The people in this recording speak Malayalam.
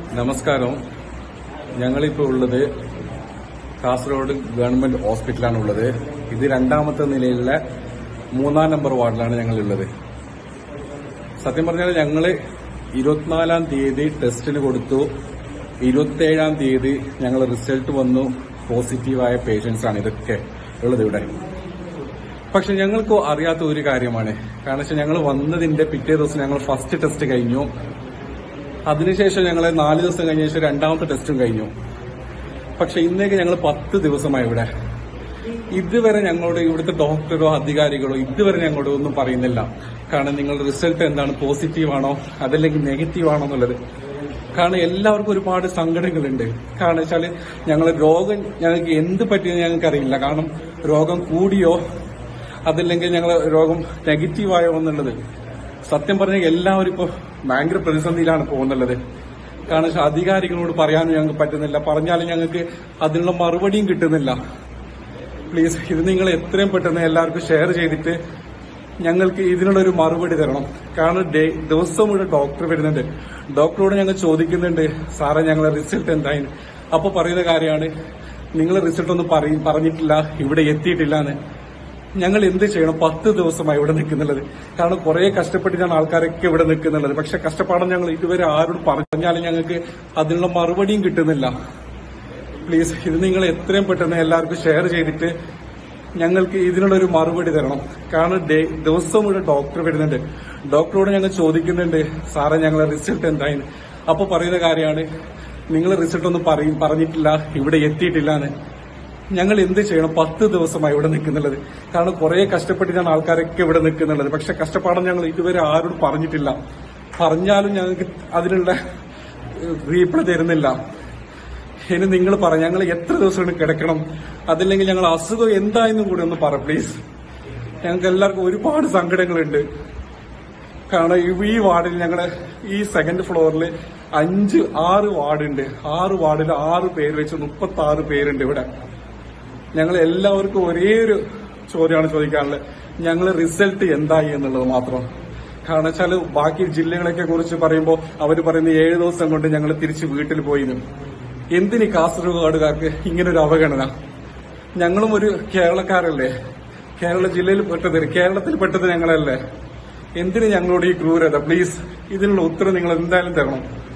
നമസ്കാരം ഞങ്ങളിപ്പോൾ ഉള്ളത് കാസർഗോഡ് ഗവൺമെന്റ് ഹോസ്പിറ്റലാണ് ഉള്ളത് ഇത് രണ്ടാമത്തെ നിലയിലുള്ള മൂന്നാം നമ്പർ വാർഡിലാണ് ഞങ്ങളുള്ളത് സത്യം പറഞ്ഞാൽ ഞങ്ങള് ഇരുപത്തിനാലാം തീയതി ടെസ്റ്റിന് കൊടുത്തു ഇരുപത്തിയേഴാം തീയതി ഞങ്ങൾ റിസൾട്ട് വന്നു പോസിറ്റീവായ പേഷ്യൻസ് ആണ് ഇതൊക്കെ ഉള്ളത് ഇവിടെ പക്ഷെ ഞങ്ങൾക്ക് അറിയാത്ത ഒരു കാര്യമാണ് കാരണം വെച്ചാൽ ഞങ്ങൾ വന്നതിന്റെ പിറ്റേ ദിവസം ഞങ്ങൾ ഫസ്റ്റ് ടെസ്റ്റ് കഴിഞ്ഞു അതിനുശേഷം ഞങ്ങൾ നാല് ദിവസം കഴിഞ്ഞ ശേഷം രണ്ടാമത്തെ ടെസ്റ്റും കഴിഞ്ഞു പക്ഷെ ഇന്നേക്ക് ഞങ്ങൾ പത്ത് ദിവസമായി ഇവിടെ ഇതുവരെ ഞങ്ങളോട് ഇവിടുത്തെ ഡോക്ടറോ അധികാരികളോ ഇതുവരെ ഞങ്ങളോട് ഒന്നും പറയുന്നില്ല കാരണം നിങ്ങളുടെ റിസൾട്ട് എന്താണ് പോസിറ്റീവ് ആണോ അതല്ലെങ്കിൽ നെഗറ്റീവ് ആണോ എന്നുള്ളത് കാരണം എല്ലാവർക്കും ഒരുപാട് സങ്കടങ്ങളുണ്ട് കാരണം വെച്ചാല് ഞങ്ങൾ രോഗം ഞങ്ങൾക്ക് എന്ത് പറ്റിയെന്ന് ഞങ്ങൾക്ക് അറിയില്ല കാരണം രോഗം കൂടിയോ അതല്ലെങ്കിൽ ഞങ്ങൾ രോഗം നെഗറ്റീവായോ എന്നുള്ളത് സത്യം പറഞ്ഞാൽ എല്ലാവരും ഇപ്പോൾ ഭയങ്കര പ്രതിസന്ധിയിലാണ് പോകുന്നുള്ളത് കാരണം വെച്ചാൽ അധികാരികളോട് പറയാനും ഞങ്ങൾക്ക് പറ്റുന്നില്ല പറഞ്ഞാലും ഞങ്ങൾക്ക് അതിനുള്ള മറുപടിയും കിട്ടുന്നില്ല പ്ലീസ് ഇത് നിങ്ങൾ എത്രയും പെട്ടെന്ന് എല്ലാവർക്കും ഷെയർ ചെയ്തിട്ട് ഞങ്ങൾക്ക് ഇതിനുള്ള ഒരു മറുപടി തരണം കാരണം ഡേ- ദിവസം മുഴുവൻ ഡോക്ടർ വരുന്നുണ്ട് ഡോക്ടറോട് ഞങ്ങൾ ചോദിക്കുന്നുണ്ട് സാറേ ഞങ്ങളെ റിസൾട്ട് എന്തായി അപ്പൊ പറയുന്ന കാര്യമാണ് നിങ്ങൾ റിസൾട്ട് ഒന്നും പറയ- പറഞ്ഞിട്ടില്ല ഇവിടെ എത്തിയിട്ടില്ല എന്ന് ഞങ്ങൾ എന്ത് ചെയ്യണം പത്ത് ദിവസമായി ഇവിടെ നിൽക്കുന്നുള്ളത് കാരണം കുറെ കഷ്ടപ്പെട്ടിട്ടാണ് ആൾക്കാരൊക്കെ ഇവിടെ നിൽക്കുന്നുള്ളത് പക്ഷെ കഷ്ടപ്പാടം ഞങ്ങൾ ഇതുവരെ ആരോട് പറഞ്ഞാലും ഞങ്ങൾക്ക് അതിനുള്ള മറുപടിയും കിട്ടുന്നില്ല പ്ലീസ് ഇത് നിങ്ങൾ എത്രയും പെട്ടെന്ന് എല്ലാവർക്കും ഷെയർ ചെയ്തിട്ട് ഞങ്ങൾക്ക് ഇതിനുള്ള ഒരു മറുപടി തരണം കാരണം ഡേ- ദിവസം മുഴുവൻ ഡോക്ടർ വരുന്നുണ്ട് ഡോക്ടറോട് ഞങ്ങൾ ചോദിക്കുന്നുണ്ട് സാറേ ഞങ്ങളെ റിസൾട്ട് എന്തായി അപ്പൊ പറയുന്ന കാര്യമാണ് നിങ്ങൾ റിസൾട്ട് ഒന്നും പറയും പറഞ്ഞിട്ടില്ല ഇവിടെ എത്തിയിട്ടില്ല എന്ന് ഞങ്ങൾ എന്ത് ചെയ്യണം പത്ത് ദിവസമായി ഇവിടെ നിൽക്കുന്നുള്ളത് കാരണം കുറെ കഷ്ടപ്പെട്ടിട്ടാണ് ആൾക്കാരൊക്കെ ഇവിടെ നിൽക്കുന്നുള്ളത് പക്ഷെ കഷ്ടപ്പാടം ഞങ്ങൾ ഇതുവരെ ആരോടും പറഞ്ഞിട്ടില്ല പറഞ്ഞാലും ഞങ്ങൾക്ക് അതിനുള്ള റീപ്ലൈ തരുന്നില്ല ഇനി നിങ്ങൾ പറ ഞങ്ങൾ എത്ര ദിവസം കൊണ്ട് കിടക്കണം അതല്ലെങ്കിൽ ഞങ്ങൾ അസുഖം എന്തായെന്നും കൂടി ഒന്ന് പറ പ്ലീസ് ഞങ്ങൾക്ക് എല്ലാവർക്കും ഒരുപാട് സങ്കടങ്ങളുണ്ട് കാരണം ഈ- ഈ വാർഡിൽ ഞങ്ങളുടെ ഈ സെക്കൻഡ് ഫ്ലോറിൽ അഞ്ച് ആറ് വാർഡുണ്ട് ആറ് വാർഡിൽ ആറ് പേര് വെച്ച് മുപ്പത്തി ആറ് പേരുണ്ട് ഇവിടെ ഞങ്ങൾ എല്ലാവർക്കും ഒരേ ഒരു ചോദ്യമാണ് ചോദിക്കാനുള്ളത് ഞങ്ങൾ റിസൾട്ട് എന്തായി എന്നുള്ളത് മാത്രം കാരണം വെച്ചാൽ ബാക്കി ജില്ലകളൊക്കെ കുറിച്ച് പറയുമ്പോൾ അവർ പറയുന്ന ഏഴ് ദിവസം കൊണ്ട് ഞങ്ങൾ തിരിച്ച് വീട്ടിൽ പോയിന്ന് എന്തിന് ഈ കാസർഗോഡുകാർക്ക് ഇങ്ങനൊരു അവഗണന ഞങ്ങളും ഒരു കേരളക്കാരല്ലേ കേരള ജില്ലയിൽ പെട്ടത് കേരളത്തിൽ പെട്ടത് ഞങ്ങളല്ലേ എന്തിന് ഞങ്ങളോട് ഈ ക്രൂരത പ്ലീസ് ഇതിനുള്ള ഉത്തരം നിങ്ങൾ എന്തായാലും തരണം